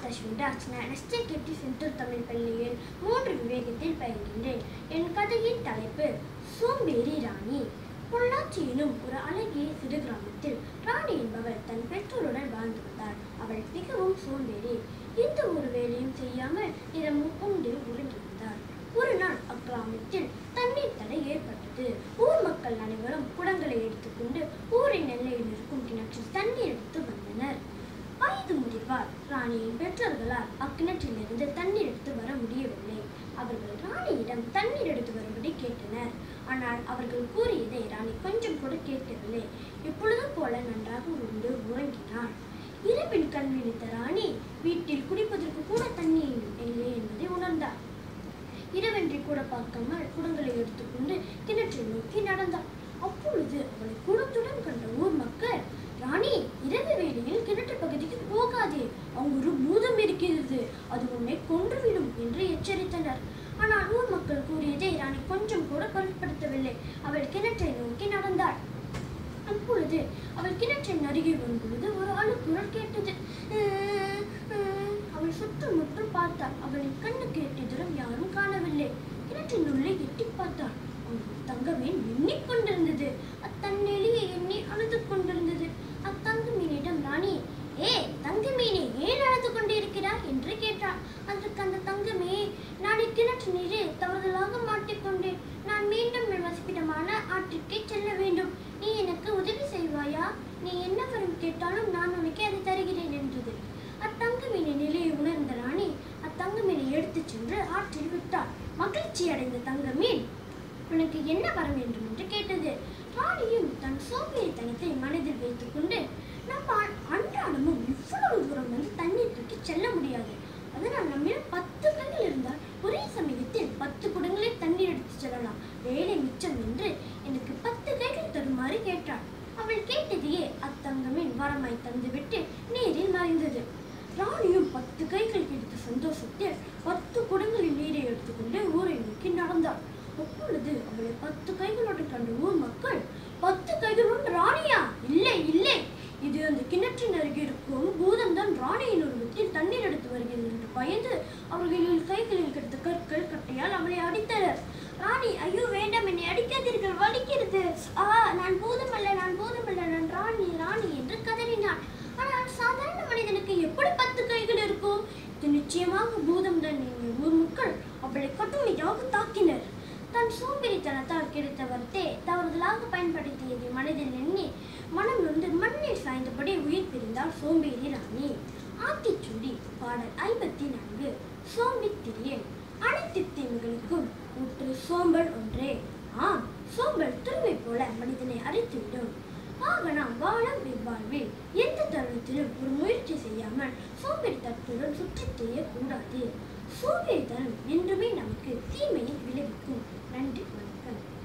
அஸ்வின்ராஜ் நான் எஸ்டே கெட்டி சென்ட்ரல் தமிழ் பள்ளியில் மூன்று விவேகத்தில் பயில்கின்றேன் என் கதையின் தலைப்பு சோம்பேறி ராணி பொள்ளாச்சி எனும் ஒரு அழகிய சிறு கிராமத்தில் ராணி என்பவள் தன் பெற்றோருடன் வாழ்ந்து வந்தாள் அவள் மிகவும் சோம்பேறி எந்த ஒரு வேலையும் செய்யாமல் இரவு உண்டு உறங்கி வந்தாள் ஒரு நாள் அக்கிராமத்தில் தண்ணீர் தடை ஏற்பட்டது ஊர் மக்கள் அனைவரும் குடங்களை எடுத்துக்கொண்டு ஊரின் எல்லையில் இருக்கும் கிணற்றில் தண்ணீர் எடுத்து வந்தனர் வயது முதிர்வார் ராணியின் பெற்றோர்களால் அக்கிணற்றிலிருந்து தண்ணீர் எடுத்து வர முடியவில்லை அவர்கள் ராணியிடம் தண்ணீர் எடுத்து வரும்படி கேட்டனர் ஆனால் அவர்கள் கூறியதை ராணி கொஞ்சம் கூட கேட்கவில்லை எப்பொழுதும் போல நன்றாக உண்டு உறங்கினாள் இரவில் கண் விழித்த ராணி வீட்டில் குடிப்பதற்கு கூட தண்ணீர் இல்லை என்பதை உணர்ந்தார் இரவென்றி கூட பார்க்காமல் குடங்களை எடுத்துக்கொண்டு கிணற்றை நோக்கி நடந்தாள் அப்பொழுது அவளை குடத்துடன் கண்ட ஊர் மக்கள் ராணி இரவு வேளையில் கிணற்று பகுதிக்கு போகாதே அங்கு ஒரு பூதம் இருக்கிறது அது உன்னை கொன்றுவிடும் என்று எச்சரித்தனர் ஆனால் ஊர் மக்கள் கூறியதை ராணி கொஞ்சம் கூட பொருட்படுத்தவில்லை அவள் கிணற்றை நோக்கி நடந்தாள் அப்பொழுது அவள் கிணற்றின் அருகே வரும் பொழுது ஒரு அழுக்குரல் கேட்டது "அஹ், அஹ்." அவள் சுற்றும் முற்றும் பார்த்தாள் அவளின் கண்ணுக்கு எட்டிய தூரம் யாரும் காணவில்லை கிணற்றின் உள்ளே எட்டி பார்த்தாள் அங்கு தங்கமீன் எண்ணிக் கொண்டிருந்தது அத்தன்னெளியை எண்ணி அழுது கொண்டிருந்தது அத்தங்க மீனிடம் ராணி ஏ தங்க மீனே ஏன் அழுது கொண்டிருக்கிறாய் என்று கேட்டாள் அதற்கு அந்த தங்கமே நான் இக்கிணற்று நீரை தவறுதலாக மாட்டிக்கொண்டேன் நான் மீண்டும் என் வசிப்பிடமான ஆற்றிற்கே செல்ல வேண்டும் நீ எனக்கு உதவி செய்வாயா நீ என்ன வரம் கேட்டாலும் நான் உனக்கு அதை தருகிறேன் என்றது அத்தங்க மீனின் நிலையை உணர்ந்த ராணி அத்தங்க மீனை எடுத்துச் சென்று ஆற்றில் விட்டாள் மகிழ்ச்சி அடைந்த தங்க மீன் உனக்கு என்ன வர வேண்டும் என்று கேட்டது ராணியும் தன் சோம்பேறித்தனத்தை மனதில் வைத்துக்கொண்டு நம்ம அன்றாடமும் இவ்வளவு தூரம் வந்து தண்ணீர் தூக்கி செல்ல முடியாது அதனால் நம்மிடம் பத்து கைகள் இருந்தால் ஒரே சமயத்தில் பத்து குடங்களில் தண்ணீர் எடுத்து செல்லலாம் வேலை மிச்சம் என்று எனக்கு பத்து கைகள் தருமாறு கேட்டாள் அவள் கேட்டதையே அத்தங்கமின் வரமாய் தந்துவிட்டு நீரில் மறைந்தது ராணியும் பத்து கைகள் கிடைத்த சந்தோஷத்தில் பத்து குடங்களில் நீரை எடுத்துக்கொண்டு ஊரை நோக்கி நடந்தாள் அப்பொழுது அவளை பத்து கைகளோடு கண்ட ஊர் மக்கள் பத்து கைகளுடன் ராணியா இல்லை இல்லை இது அந்த கிணற்றின் அருகே இருக்கும் பூதம்தான் ராணியின் உருவத்தில் தண்ணீர் எடுத்து வருகிறது என்று பயந்து அவர்களின் கைகளில் கிடைத்த கற்கள் கட்டையால் அவளை அடித்தனர் ராணி ஐயோ வேண்டாம் என்னை அடிக்காதீர்கள் வலிக்கிறது ஆ நான் பூதமல்ல நான் பூதமல்ல நான் ராணி ராணி என்று கதறினாள் ஆனால் சாதாரண மனிதனுக்கு எப்படி பத்து கைகள் இருக்கும் இது நிச்சயமாக பூதம் தான் எங்கள் ஊர் மக்கள் அவளை கடுமையாக தாக்கினர் தன் சோம்பேறித்தனத்தால் கிடைத்த வரத்தை தவறுதலாக பயன்படுத்தியதை மனதில் எண்ணி மனம் நொந்து மண்ணில் சாய்ந்தபடி உயிர் பிரிந்தாள் சோம்பேறி ராணி ஆத்திச்சூடி பாடல் ஐம்பத்தி நான்கு சோம்பித்திரியன் அனைத்து தீமைகளுக்கும் ஊற்று சோம்பல் ஒன்றே ஆம் சோம்பல் துருவை போல மனிதனை அரித்துவிடும் ஆக நாம் வாழும் இவ்வாழ்வில் எந்த தருணத்திலும் ஒரு முயற்சி செய்யாமல் சோம்பேறித்தனத்துடன் சுற்றித் திரியக்கூடாது சோம்பேறித்தனம் என்றுமே நமக்கு தீமையை விளைவிக்கும் நன்றி வணக்கம்